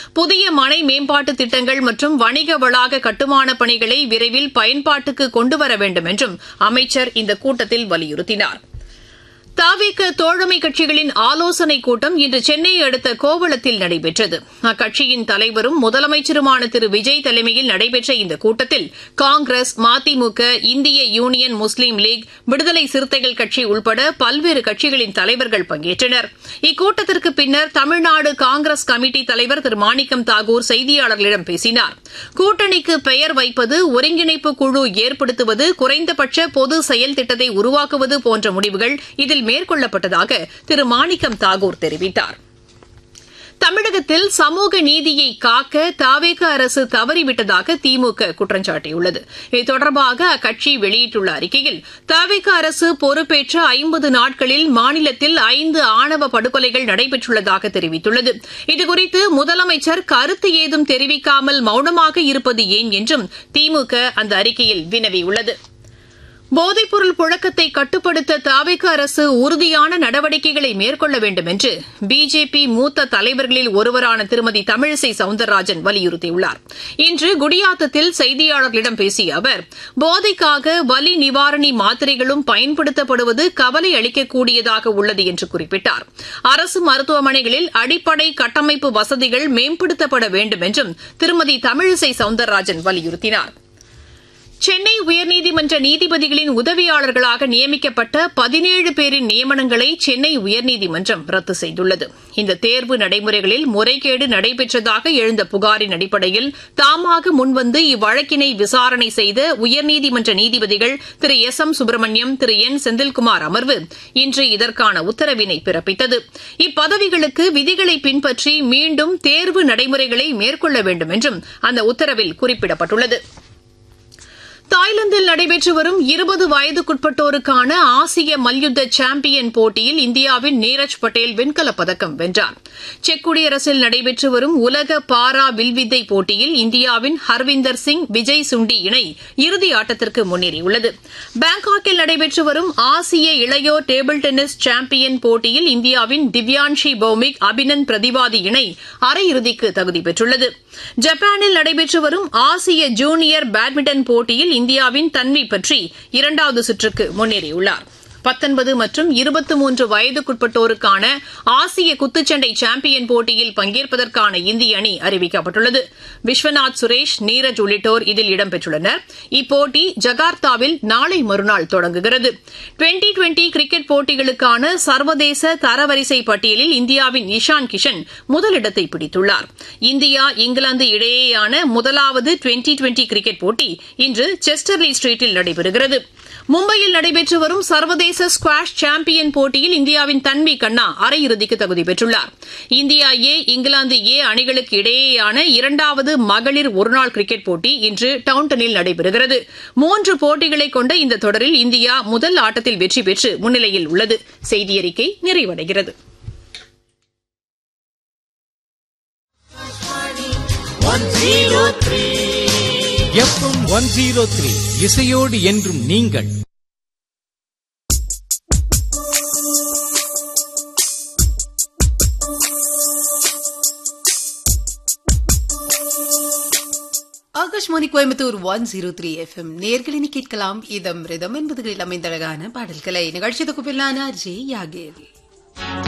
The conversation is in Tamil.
புதிய மனை மேம்பாட்டு திட்டங்கள் மற்றும் வணிக வளாக கட்டுமான பணிகளை விரைவில் பயன்பாட்டுக்கு கொண்டுவர வேண்டும் என்றும் அமைச்சர் இந்த கூட்டத்தில் வலியுறுத்தினார் தாவேக தோழமை கட்சிகளின் ஆலோசனைக் கூட்டம் இன்று சென்னையை அடுத்த கோவளத்தில் நடைபெற்றது அக்கட்சியின் தலைவரும் முதலமைச்சருமான திரு விஜய் தலைமையில் நடைபெற்ற இந்த கூட்டத்தில் காங்கிரஸ் மதிமுக இந்திய யூனியன் முஸ்லீம் லீக் விடுதலை சிறுத்தைகள் கட்சி உள்பட பல்வேறு கட்சிகளின் தலைவர்கள் பங்கேற்றனர் இக்கூட்டத்திற்கு பின்னர் தமிழ்நாடு காங்கிரஸ் கமிட்டி தலைவர் திரு மாணிக்கம் தாகூர் செய்தியாளர்களிடம் பேசினார் கூட்டணிக்கு பெயர் வைப்பது ஒருங்கிணைப்பு குழு ஏற்படுத்துவது குறைந்தபட்ச பொது செயல் திட்டத்தை உருவாக்குவது போன்ற முடிவுகள் இதில் மேற்கொள்ளப்பட்டதாக திரு மாணிக்கம் தாகூர் தெரிவித்தார் தமிழகத்தில் சமூக நீதியை காக்க தாவேக அரசு தவறிவிட்டதாக திமுக குற்றம் சாட்டியுள்ளது இது தொடர்பாக அக்கட்சி வெளியிட்டுள்ள அறிக்கையில் தாவேக அரசு பொறுப்பேற்ற ஐம்பது நாட்களில் மாநிலத்தில் ஐந்து ஆணவ படுகொலைகள் நடைபெற்றுள்ளதாக தெரிவித்துள்ளது இதுகுறித்து முதலமைச்சர் கருத்து ஏதும் தெரிவிக்காமல் மௌனமாக இருப்பது ஏன் என்றும் திமுக அந்த அறிக்கையில் வினவியுள்ளது போதைப்பொருள் புழக்கத்தை கட்டுப்படுத்த தாவேக அரசு உறுதியான நடவடிக்கைகளை மேற்கொள்ள வேண்டும் என்று பிஜேபி மூத்த தலைவர்களில் ஒருவரான திருமதி தமிழிசை சவுந்தரராஜன் வலியுறுத்தியுள்ளார் இன்று குடியாத்தத்தில் செய்தியாளர்களிடம் பேசிய அவர் போதைக்காக வலி நிவாரணி மாத்திரைகளும் பயன்படுத்தப்படுவது கவலை அளிக்கக்கூடியதாக உள்ளது என்று குறிப்பிட்டார் அரசு மருத்துவமனைகளில் அடிப்படை கட்டமைப்பு வசதிகள் மேம்படுத்தப்பட வேண்டும் என்றும் திருமதி தமிழிசை சவுந்தரராஜன் வலியுறுத்தினார் சென்னை உயர்நீதிமன்ற நீதிபதிகளின் உதவியாளர்களாக நியமிக்கப்பட்ட பதினேழு பேரின் நியமனங்களை சென்னை உயர்நீதிமன்றம் ரத்து செய்துள்ளது இந்த தேர்வு நடைமுறைகளில் முறைகேடு நடைபெற்றதாக எழுந்த புகாரின் அடிப்படையில் தாமாக முன்வந்து இவ்வழக்கினை விசாரணை செய்த உயர்நீதிமன்ற நீதிபதிகள் திரு எஸ் எம் சுப்பிரமணியம் திரு என் செந்தில்குமார் அமர்வு இன்று இதற்கான உத்தரவினை பிறப்பித்தது இப்பதவிகளுக்கு விதிகளை பின்பற்றி மீண்டும் தேர்வு நடைமுறைகளை மேற்கொள்ள வேண்டும் என்றும் அந்த உத்தரவில் குறிப்பிடப்பட்டுள்ளது தாய்லாந்தில் நடைபெற்று வரும் இருபது வயதுக்குட்பட்டோருக்கான ஆசிய மல்யுத்த சாம்பியன் போட்டியில் இந்தியாவின் நீரஜ் பட்டேல் வெண்கலப் பதக்கம் வென்றார் செக் குடியரசில் நடைபெற்று வரும் உலக பாரா வில்வித்தை போட்டியில் இந்தியாவின் ஹர்விந்தர் சிங் விஜய் சுண்டி இணை இறுதி ஆட்டத்திற்கு முன்னேறியுள்ளது பாங்காக்கில் நடைபெற்று வரும் ஆசிய இளையோர் டேபிள் டென்னிஸ் சாம்பியன் போட்டியில் இந்தியாவின் திவ்யான்ஷி பௌமிக் அபினந்த் பிரதிவாதி இணை அரையிறுதிக்கு தகுதி பெற்றுள்ளது ஜப்பானில் நடைபெற்று வரும் ஆசிய ஜூனியர் பேட்மிண்டன் போட்டியில் இந்தியாவின் தன்வி பற்றி இரண்டாவது சுற்றுக்கு முன்னேறியுள்ளார் பத்தொன்பது மற்றும் இருபத்தி மூன்று வயதுக்குட்பட்டோருக்கான ஆசிய குத்துச்சண்டை சாம்பியன் போட்டியில் பங்கேற்பதற்கான இந்திய அணி அறிவிக்கப்பட்டுள்ளது விஸ்வநாத் சுரேஷ் நீரஜ் உள்ளிட்டோர் இதில் இடம்பெற்றுள்ளனர் இப்போட்டி ஜகார்த்தாவில் நாளை மறுநாள் தொடங்குகிறது டுவெண்டி டுவெண்டி கிரிக்கெட் போட்டிகளுக்கான சர்வதேச தரவரிசை பட்டியலில் இந்தியாவின் இஷான் கிஷன் முதலிடத்தை பிடித்துள்ளார் இந்தியா இங்கிலாந்து இடையேயான முதலாவது டுவெண்டி டுவெண்டி கிரிக்கெட் போட்டி இன்று செஸ்டர்லி ஸ்ட்ரீட்டில் நடைபெறுகிறது மும்பையில் நடைபெற்று வரும் சர்வதேச ஸ்குவாஷ் சாம்பியன் போட்டியில் இந்தியாவின் தன்வி கண்ணா அரையிறுதிக்கு தகுதி பெற்றுள்ளார் இந்தியா ஏ இங்கிலாந்து ஏ அணிகளுக்கு இடையேயான இரண்டாவது மகளிர் ஒருநாள் கிரிக்கெட் போட்டி இன்று டவுன்டனில் நடைபெறுகிறது மூன்று போட்டிகளை கொண்ட இந்த தொடரில் இந்தியா முதல் ஆட்டத்தில் வெற்றி பெற்று முன்னிலையில் உள்ளது செய்தியறிக்கை நிறைவடைகிறது எஃப்எம் ஒன் ஜீரோ த்ரீ இசையோடு என்றும் நீங்கள் Akashvani Coimbatore one zero three FM நேர்களினி கேட்கலாம் இதம் ரிதம் என்பதுகளில் அமைந்தழகான பாடல்களை நிகழ்ச்சி தொகுப்பிலான ஜே யாகேல்